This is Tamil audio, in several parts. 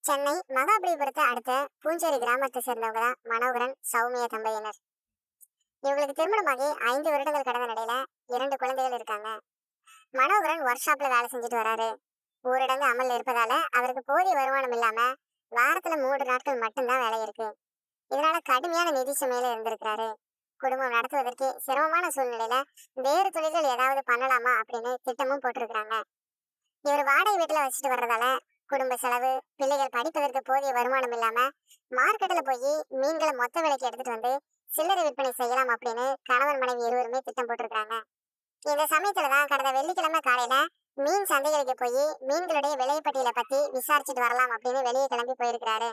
சென்னை மகாபலிபுரத்தை அடுத்த பூஞ்சேரி கிராமத்தை சேர்ந்தவங்க தான் மனோகரன் சௌமியா தம்பதியினர் இவங்களுக்கு திருமணமாகி ஐந்து வருடங்கள் கடந்த நிலையில இரண்டு குழந்தைகள் இருக்காங்க மனோகரன் ஒர்க் ஷாப்ல வேலை செஞ்சுட்டு வராரு ஊரடங்கு அமல்ல இருப்பதால அவருக்கு போதிய வருமானம் இல்லாம வாரத்துல மூன்று நாட்கள் மட்டும்தான் வேலை இருக்கு இதனால கடுமையான நிதி சுமையில இருந்திருக்கிறாரு குடும்பம் நடத்துவதற்கு சிரமமான சூழ்நிலையில வேறு தொழில்கள் ஏதாவது பண்ணலாமா அப்படின்னு திட்டமும் போட்டிருக்கிறாங்க இவர் வாடகை வீட்டுல வச்சுட்டு வர்றதால குடும்ப செலவு பிள்ளைகள் படிப்பதற்கு போதிய வருமானம் இல்லாம மார்க்கெட்ல போய் மீன்களை மொத்த விலைக்கு எடுத்துட்டு வந்து சில்லறை விற்பனை செய்யலாம் அப்படின்னு கணவன் மனைவி இருவருமே திட்டம் போட்டிருக்காங்க இந்த சமயத்துலதான் கடந்த வெள்ளிக்கிழமை காலையில மீன் சந்தைகளுக்கு போய் மீன்களுடைய விலைப்பட்டியலை பத்தி விசாரிச்சுட்டு வரலாம் அப்படின்னு வெளியே கிளம்பி போயிருக்கிறாரு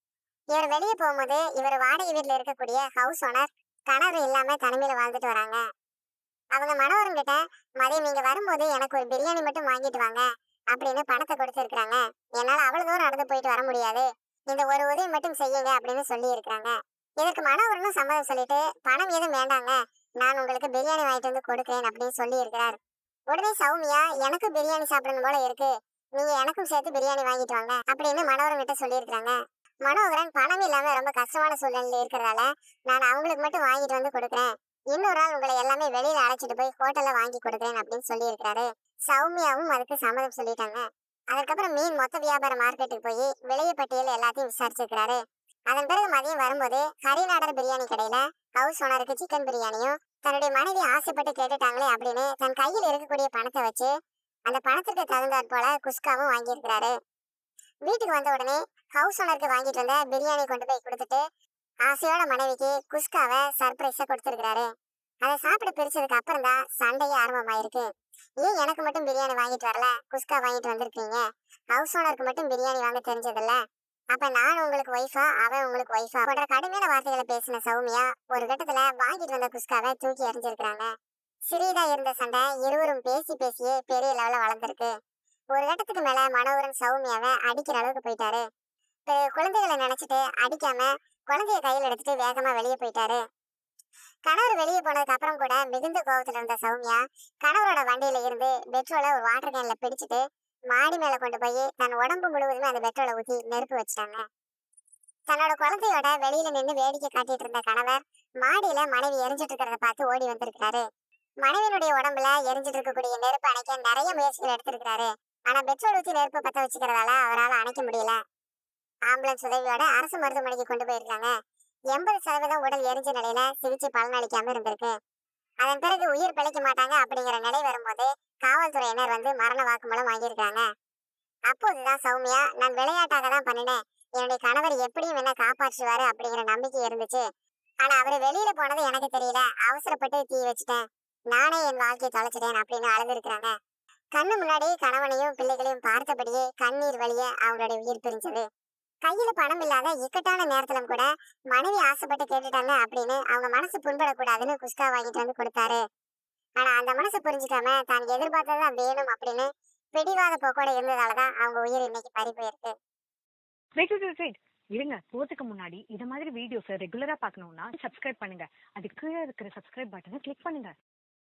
இவர் வெளியே போகும்போது இவர் வாடகை வீட்டுல இருக்கக்கூடிய ஹவுஸ் ஓனர் கணவர் இல்லாம தனிமையில வாழ்ந்துட்டு வராங்க அவங்க மனோகரன் கிட்ட மதியம் நீங்க வரும்போது எனக்கு ஒரு பிரியாணி மட்டும் வாங்கிட்டு வாங்க அப்படின்னு பணத்தை கொடுத்துருக்காங்க என்னால அவ்வளவு தூரம் நடந்து போயிட்டு வர முடியாது இந்த ஒரு உதவி மட்டும் செய்யுங்க அப்படின்னு சொல்லி இருக்கிறாங்க இதற்கு மனோகரனும் சம்மதம் சொல்லிட்டு பணம் எதுவும் வேண்டாங்க நான் உங்களுக்கு பிரியாணி வாங்கிட்டு வந்து கொடுக்கிறேன் அப்படின்னு சொல்லி இருக்கிறார் உடனே சௌமியா எனக்கு பிரியாணி சாப்பிடணும் போல இருக்கு நீங்க எனக்கும் சேர்த்து பிரியாணி வாங்கிட்டு வாங்க அப்படின்னு மனோகரன் கிட்ட சொல்லியிருக்காங்க மனோகரன் பணம் இல்லாம ரொம்ப கஷ்டமான சூழ்நிலையில இருக்கிறதால நான் அவங்களுக்கு மட்டும் வாங்கிட்டு வந்து கொடுக்குறேன் இன்னொரு ஆள் உங்களை எல்லாமே வெளியில அழைச்சிட்டு போய் ஹோட்டல்ல வாங்கி கொடுக்குறேன் அப்படின்னு சொல்லி இருக்கிறாரு சௌமியாவும் அதுக்கு சம்மதம் சொல்லிட்டாங்க அதுக்கப்புறம் மீன் மொத்த வியாபார மார்க்கெட்டுக்கு போய் விலைய பட்டியல் எல்லாத்தையும் விசாரிச்சிருக்கிறாரு அதன் பிறகு மதியம் வரும்போது ஹரிநாடர் பிரியாணி கடையில ஹவுஸ் ஓனருக்கு சிக்கன் பிரியாணியும் தன்னுடைய மனைவி ஆசைப்பட்டு கேட்டுட்டாங்களே அப்படின்னு தன் கையில் இருக்கக்கூடிய பணத்தை வச்சு அந்த பணத்திற்கு தகுந்தாற் போல குஸ்காவும் வாங்கியிருக்கிறாரு வீட்டுக்கு வந்த உடனே ஹவுஸ் ஓனருக்கு வாங்கிட்டு வந்த பிரியாணி கொண்டு போய் கொடுத்துட்டு ஆசையோட மனைவிக்கு குஸ்காவை சர்ப்ரைஸா கொடுத்திருக்கிறாரு அதை சாப்பிட பிரிச்சதுக்கு அப்புறம் தான் சண்டையே ஆரம்பமாயிருக்கு ஏன் எனக்கு மட்டும் பிரியாணி வாங்கிட்டு வரல குஸ்கா வாங்கிட்டு வந்திருக்கீங்க ஹவுஸ் ஓனருக்கு மட்டும் பிரியாணி வாங்க தெரிஞ்சதில்ல அப்ப நான் உங்களுக்கு ஒய்ஃபா அவன் உங்களுக்கு ஒய்ஃபா போன்ற கடுமையான வார்த்தைகளை பேசின சௌமியா ஒரு கட்டத்துல வாங்கிட்டு வந்த குஸ்காவை தூக்கி எறிஞ்சிருக்கிறாங்க சிறிதா இருந்த சண்டை இருவரும் பேசி பேசியே பெரிய லெவல்ல வளர்ந்திருக்கு ஒரு கட்டத்துக்கு மேல மனோகரன் சௌமியாவை அடிக்கிற அளவுக்கு போயிட்டாரு பிறகு குழந்தைகளை நினைச்சிட்டு அடிக்காம குழந்தைய கையில் எடுத்துட்டு வேகமா வெளியே போயிட்டாரு கணவர் வெளியே போனதுக்கு அப்புறம் கூட மிகுந்த கோபத்துல இருந்த சௌமியா கணவரோட வண்டியில இருந்து பெட்ரோலை ஒரு வாட்டர் கேன்ல பிடிச்சிட்டு மாடி மேல கொண்டு போய் தன் உடம்பு முழுவதுமே அந்த பெட்ரோலை ஊத்தி நெருப்பு வச்சிட்டாங்க தன்னோட குழந்தையோட வெளியில நின்று வேடிக்கை காட்டிட்டு இருந்த கணவர் மாடியில மனைவி எரிஞ்சிட்டு இருக்கிறத பார்த்து ஓடி வந்திருக்காரு மனைவியினுடைய உடம்புல எரிஞ்சிட்டு இருக்கக்கூடிய நெருப்பு அணைக்க நிறைய முயற்சிகள் எடுத்திருக்காரு ஆனா பெட்ரோல் ஊத்தி நெருப்பு பத்த வச்சுக்கிறதால அவரால் அணைக்க முடியல ஆம்புலன்ஸ் உதவியோட அரசு மருத்துவமனைக்கு கொண்டு போயிருக்காங்க எண்பது சதவீதம் உடல் எரிஞ்ச நிலையில சிகிச்சை பலனளிக்காம இருந்திருக்கு அதன் பிறகு உயிர் பிழைக்க மாட்டாங்க அப்படிங்கிற நிலை வரும்போது காவல்துறையினர் வந்து மரண வாக்குமூலம் வாங்கியிருக்காங்க அப்போதுதான் சௌமியா நான் விளையாட்டாக தான் பண்ணினேன் என்னுடைய கணவர் எப்படியும் என்ன காப்பாற்றுவாரு அப்படிங்கிற நம்பிக்கை இருந்துச்சு ஆனா அவரு வெளியில போனது எனக்கு தெரியல அவசரப்பட்டு தீ வச்சுட்டேன் நானே என் வாழ்க்கையை தொலைச்சிட்டேன் அப்படின்னு அழுதுருக்காங்க கண்ணு முன்னாடி கணவனையும் பிள்ளைகளையும் பார்த்தபடியே கண்ணீர் வழிய அவங்களுடைய உயிர் பிரிஞ்சது கையில பணம் இல்லாத இக்கட்டான நேரத்திலும் கூட மனைவி ஆசைப்பட்டு கேட்டுட்டாங்க அப்படின்னு அவங்க மனசு புண்படக்கூடாதுன்னு குஸ்கா வாங்கிட்டு வந்து கொடுத்தாரு ஆனா அந்த மனசு புரிஞ்சுக்காம தான் எதிர்பார்த்ததான் வேணும் அப்படின்னு பிடிவாத போக்கோட இருந்ததாலதான் அவங்க உயிர் இன்னைக்கு பறி போயிருக்கு வெயிட் வெயிட் வெயிட் வெயிட் இருங்க போறதுக்கு முன்னாடி இத மாதிரி வீடியோஸ் ரெகுலரா பார்க்கணும்னா சப்ஸ்கிரைப் பண்ணுங்க அதுக்கு கீழே இருக்கிற சப்ஸ்கிரைப் பட்டனை கிளிக் பண்ணுங்க